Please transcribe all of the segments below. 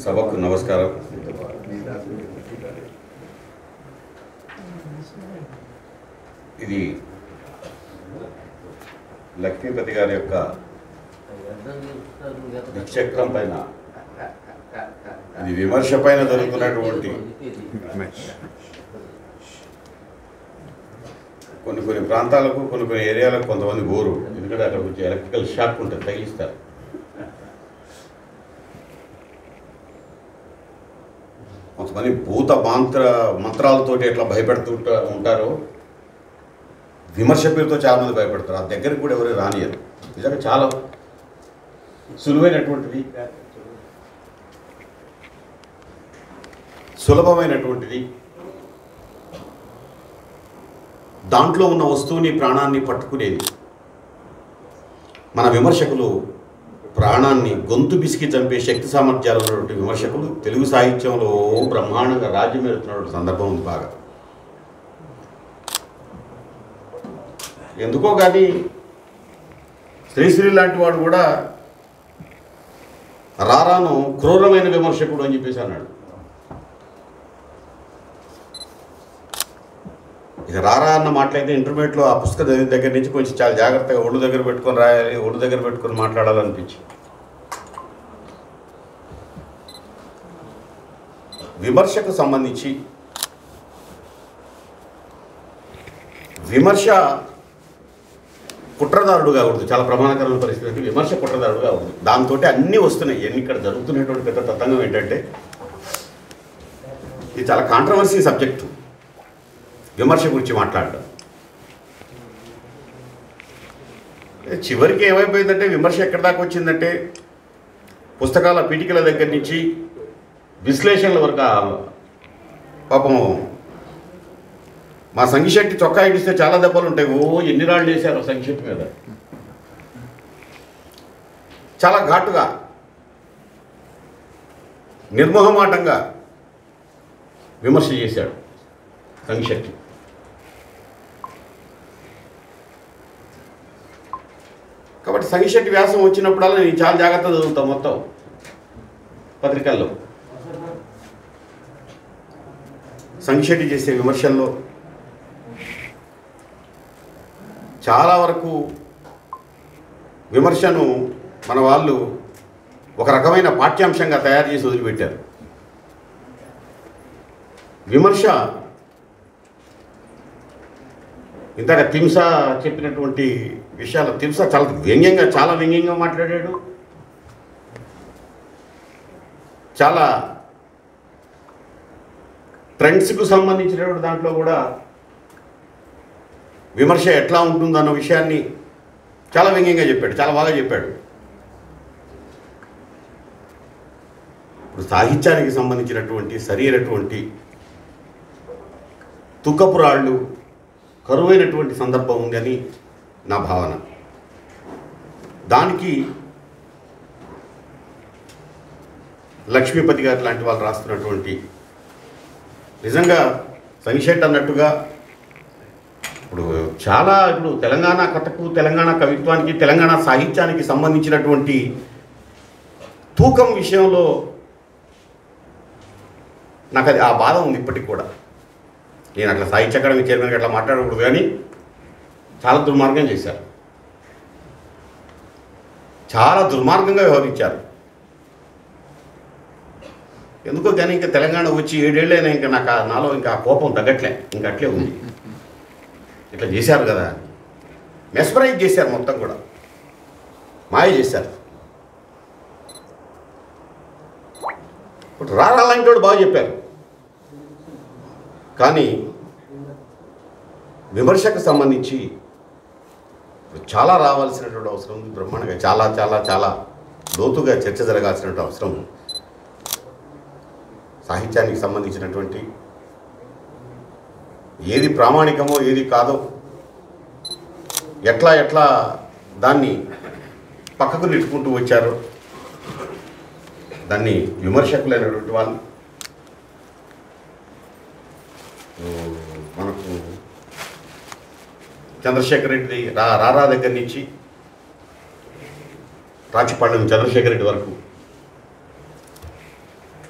సభకు నమస్కారం ఇది లక్ష్మీపతి గారి యొక్క నిక్షక్రం పైన ఇది విమర్శ పైన జరుగుతున్నటువంటి కొన్ని కొన్ని ప్రాంతాలకు కొన్ని కొన్ని ఏరియాలకు కొంతమంది బోరు ఎందుకంటే అక్కడ కొంచెం ఎలక్ట్రికల్ షాక్ ఉంటుంది తగిలిస్తారు కొంతమంది భూత మంత్ర మంత్రాలతోటి ఎట్లా భయపెడుతుంటా ఉంటారో విమర్శ పేరుతో చాలా మంది భయపడతారు ఆ దగ్గరికి కూడా ఎవరు రానియరు నిజంగా చాలా సులువైనటువంటిది సులభమైనటువంటిది దాంట్లో ఉన్న వస్తువుని ప్రాణాన్ని పట్టుకునేది మన విమర్శకులు ప్రాణాన్ని గొంతు బిసికి చంపే శక్తి సామర్థ్యాలు ఉన్నటువంటి విమర్శకులు తెలుగు సాహిత్యంలో బ్రహ్మాండంగా రాజ్యం వెళుతున్నటువంటి సందర్భం ఉంది బాగా ఎందుకో కానీ శ్రీశ్రీ లాంటి వాడు కూడా రారాను క్రూరమైన విమర్శకుడు అని చెప్పేసి అన్నాడు ఇక రారా అన్న మాటలైతే ఇంటర్మీడియట్లో ఆ పుస్తకం చదివిన దగ్గర నుంచి కొంచెం చాలా జాగ్రత్తగా ఒళ్ళు దగ్గర పెట్టుకొని రాయాలి ఒళ్ళు దగ్గర పెట్టుకొని మాట్లాడాలనిపించి విమర్శకు సంబంధించి విమర్శ కుట్రదారుడు కాకూడదు చాలా ప్రమాదకరమైన పరిస్థితి అంటే విమర్శ కుట్రదారుడు కాకూడదు దాంతో అన్నీ వస్తున్నాయి ఎన్ని ఇక్కడ జరుగుతున్నటువంటి పెద్ద తతంగం ఏంటంటే ఇది చాలా కాంట్రవర్సీ సబ్జెక్టు విమర్శ గురించి మాట్లాడడం చివరికి ఏమైపోయిందంటే విమర్శ ఎక్కడి దాకా వచ్చిందంటే పుస్తకాల పీఠికల దగ్గర నుంచి విశ్లేషణల వరకు ఆ పాపం మా సంగిశెట్టి చొక్కా ఇడిస్తే చాలా దెబ్బలు ఉంటాయి ఓ ఎన్ని రాళ్ళు వేశారు సంగిశెట్టి మీద చాలా ఘాటుగా నిర్మోహమాటంగా విమర్శ చేశాడు సంగిశెట్టి కాబట్టి సంగిశెట్టి వ్యాసం వచ్చినప్పుడల్లా నేను చాలా జాగ్రత్త చదువుతాను మొత్తం పత్రికల్లో సంగిశెట్టి చేసే విమర్శల్లో చాలా వరకు విమర్శను మన వాళ్ళు ఒక రకమైన పాఠ్యాంశంగా తయారు చేసి వదిలిపెట్టారు విమర్శ ఇందాక తింస చెప్పినటువంటి విషయాలు తింస చాలా వ్యంగ్యంగా చాలా వ్యంగ్యంగా మాట్లాడాడు చాలా ట్రెండ్స్కు సంబంధించినటువంటి దాంట్లో కూడా విమర్శ ఎట్లా ఉంటుందన్న విషయాన్ని చాలా వ్యంగ్యంగా చెప్పాడు చాలా బాగా చెప్పాడు ఇప్పుడు సాహిత్యానికి సంబంధించినటువంటి సరైనటువంటి తుక్కపురాళ్ళు కరువైనటువంటి సందర్భం ఉందని నా భావన దానికి లక్ష్మీపతి గారు లాంటి వాళ్ళు రాస్తున్నటువంటి నిజంగా సంక్షేట్ అన్నట్టుగా ఇప్పుడు చాలా ఇప్పుడు తెలంగాణ కథకు తెలంగాణ కవిత్వానికి తెలంగాణ సాహిత్యానికి సంబంధించినటువంటి తూకం విషయంలో నాకు అది ఆ బాధ ఉంది ఇప్పటికి కూడా నేను అట్లా సాహిత్య అకాడమీ చైర్మన్గా అట్లా మాట్లాడకూడదు కానీ చాలా దుర్మార్గం చేశారు చాలా దుర్మార్గంగా వ్యవహరించారు ఎందుకో కానీ ఇంకా తెలంగాణ వచ్చి ఏడేళ్ళైనా ఇంకా నాకు ఆ నాలో ఇంకా ఆ కోపం తగ్గట్లే ఇంకా అట్లే ఉంది ఇట్లా చేశారు కదా మెస్పరైజ్ చేశారు మొత్తం కూడా మాయ చేశారు ఇప్పుడు రారా లాంటి వాడు బాగా చెప్పారు కానీ విమర్శకు సంబంధించి చాలా రావాల్సినటువంటి అవసరం ఉంది బ్రహ్మాండంగా చాలా చాలా చాలా లోతుగా చర్చ జరగాల్సినటువంటి అవసరం ఉంది. సాహిత్యానికి సంబంధించినటువంటి ఏది ప్రామాణికమో ఏది కాదో ఎట్లా ఎట్లా దాన్ని పక్కకు నెట్టుకుంటూ వచ్చారో దాన్ని విమర్శకులైనటువంటి వాళ్ళు ఓ, మనకు చంద్రశేఖర్ రెడ్డి రా రారా దగ్గర నుంచి రాచిపాళెం చంద్రశేఖర్ రెడ్డి వరకు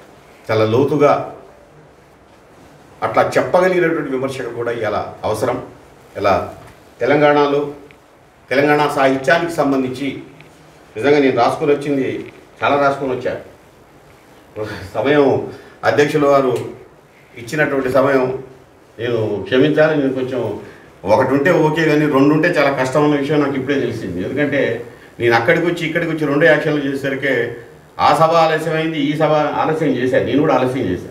చాలా లోతుగా అట్లా చెప్పగలిగినటువంటి విమర్శకు కూడా ఇలా అవసరం ఇలా తెలంగాణలో తెలంగాణ సాహిత్యానికి సంబంధించి నిజంగా నేను రాసుకొని వచ్చింది చాలా రాసుకొని వచ్చా సమయం అధ్యక్షుల వారు ఇచ్చినటువంటి సమయం నేను క్షమించాలి నేను కొంచెం ఒకటి ఉంటే ఓకే కానీ రెండు ఉంటే చాలా కష్టం అన్న విషయం నాకు ఇప్పుడే తెలిసింది ఎందుకంటే నేను అక్కడికి వచ్చి ఇక్కడికి వచ్చి రెండు యాక్షన్లు చేసేసరికి ఆ సభ ఆలస్యమైంది ఈ సభ ఆలస్యం చేశాను నేను కూడా ఆలస్యం చేశాను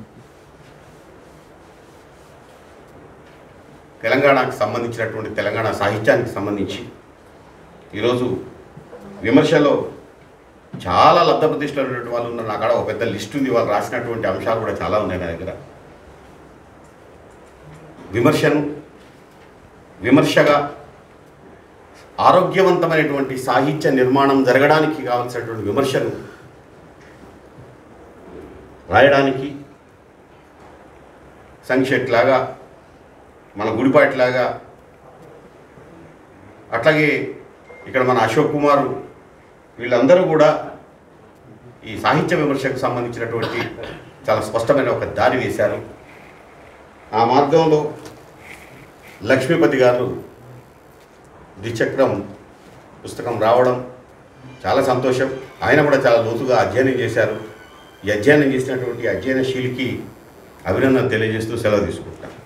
తెలంగాణకు సంబంధించినటువంటి తెలంగాణ సాహిత్యానికి సంబంధించి ఈరోజు విమర్శలో చాలా లబ్ధప్రతిష్ఠులైనటువంటి వాళ్ళు ఉన్నారు నా కాడ ఒక పెద్ద లిస్ట్ ఉంది వాళ్ళు రాసినటువంటి అంశాలు కూడా చాలా ఉన్నాయి నా దగ్గర విమర్శను విమర్శగా ఆరోగ్యవంతమైనటువంటి సాహిత్య నిర్మాణం జరగడానికి కావాల్సినటువంటి విమర్శను రాయడానికి సంక్షేట్ లాగా మన గుడిపాటిలాగా అట్లాగే ఇక్కడ మన అశోక్ కుమార్ వీళ్ళందరూ కూడా ఈ సాహిత్య విమర్శకు సంబంధించినటువంటి చాలా స్పష్టమైన ఒక దారి వేశారు ఆ మార్గంలో లక్ష్మీపతి గారు ద్విచక్రం పుస్తకం రావడం చాలా సంతోషం ఆయన కూడా చాలా లోతుగా అధ్యయనం చేశారు ఈ అధ్యయనం చేసినటువంటి అధ్యయనశీలికి అభినందన తెలియజేస్తూ సెలవు తీసుకుంటాను